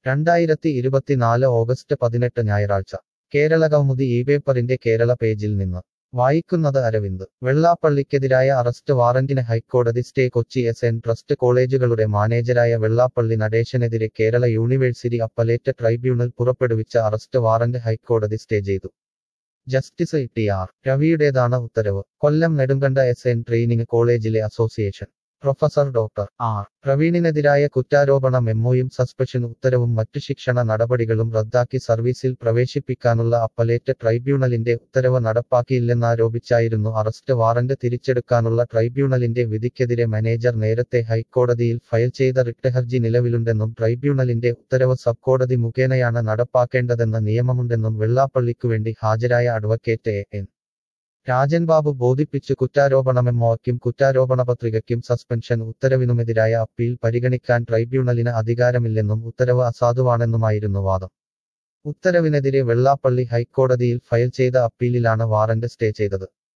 രണ്ടായിരത്തി ഇരുപത്തിനാല് ഓഗസ്റ്റ് പതിനെട്ട് ഞായറാഴ്ച കേരളകൗമുദി ഈ പേപ്പറിന്റെ കേരള പേജിൽ നിന്ന് വായിക്കുന്നത് അരവിന്ദ് വെള്ളാപ്പള്ളിക്കെതിരായ അറസ്റ്റ് വാറന്റിന് ഹൈക്കോടതി stay Kochi S N trust കോളേജുകളുടെ മാനേജരായ വെള്ളാപ്പള്ളി നടേശനെതിരെ കേരള യൂണിവേഴ്സിറ്റി അപ്പലേറ്റ് ട്രൈബ്യൂണൽ പുറപ്പെടുവിച്ച അറസ്റ്റ് വാറന്റ് ഹൈക്കോടതി സ്റ്റേ ചെയ്തു ജസ്റ്റിസ് ടി ആർ രവിയുടേതാണ് ഉത്തരവ് Kollam Nedunganda S N training കോളേജിലെ അസോസിയേഷൻ പ്രൊഫസർ ഡോക്ടർ ആർ പ്രവീണിനെതിരായ കുറ്റാരോപണ മെമ്മോയും സസ്പെൻഷൻ ഉത്തരവും മറ്റു ശിക്ഷണ നടപടികളും റദ്ദാക്കി സർവീസിൽ പ്രവേശിപ്പിക്കാനുള്ള അപ്പലേറ്റ് ട്രൈബ്യൂണലിന്റെ ഉത്തരവ് നടപ്പാക്കിയില്ലെന്നാരോപിച്ചായിരുന്നു അറസ്റ്റ് വാറന്റ് തിരിച്ചെടുക്കാനുള്ള ട്രൈബ്യൂണലിന്റെ വിധിക്കെതിരെ മാനേജർ നേരത്തെ ഹൈക്കോടതിയിൽ ഫയൽ ചെയ്ത റിട്ട് ഹർജി നിലവിലുണ്ടെന്നും ട്രൈബ്യൂണലിന്റെ ഉത്തരവ് സബ്കോടതി മുഖേനയാണ് നടപ്പാക്കേണ്ടതെന്ന നിയമമുണ്ടെന്നും വെള്ളാപ്പള്ളിക്കുവേണ്ടി ഹാജരായ advocate A N Rajan Babu ബോധിപ്പിച്ചു കുറ്റാരോപണ മെമ്മോയ്ക്കും കുറ്റാരോപണ പത്രികയ്ക്കും സസ്പെൻഷൻ ഉത്തരവിനുമെതിരായ അപ്പീൽ പരിഗണിക്കാൻ ട്രൈബ്യൂണലിന് അധികാരമില്ലെന്നും ഉത്തരവ് അസാധുവാണെന്നുമായിരുന്നു വാദം ഉത്തരവിനെതിരെ വെള്ളാപ്പള്ളി ഹൈക്കോടതിയിൽ ഫയൽ ചെയ്ത അപ്പീലിലാണ് വാറന്റ് സ്റ്റേ ചെയ്തത്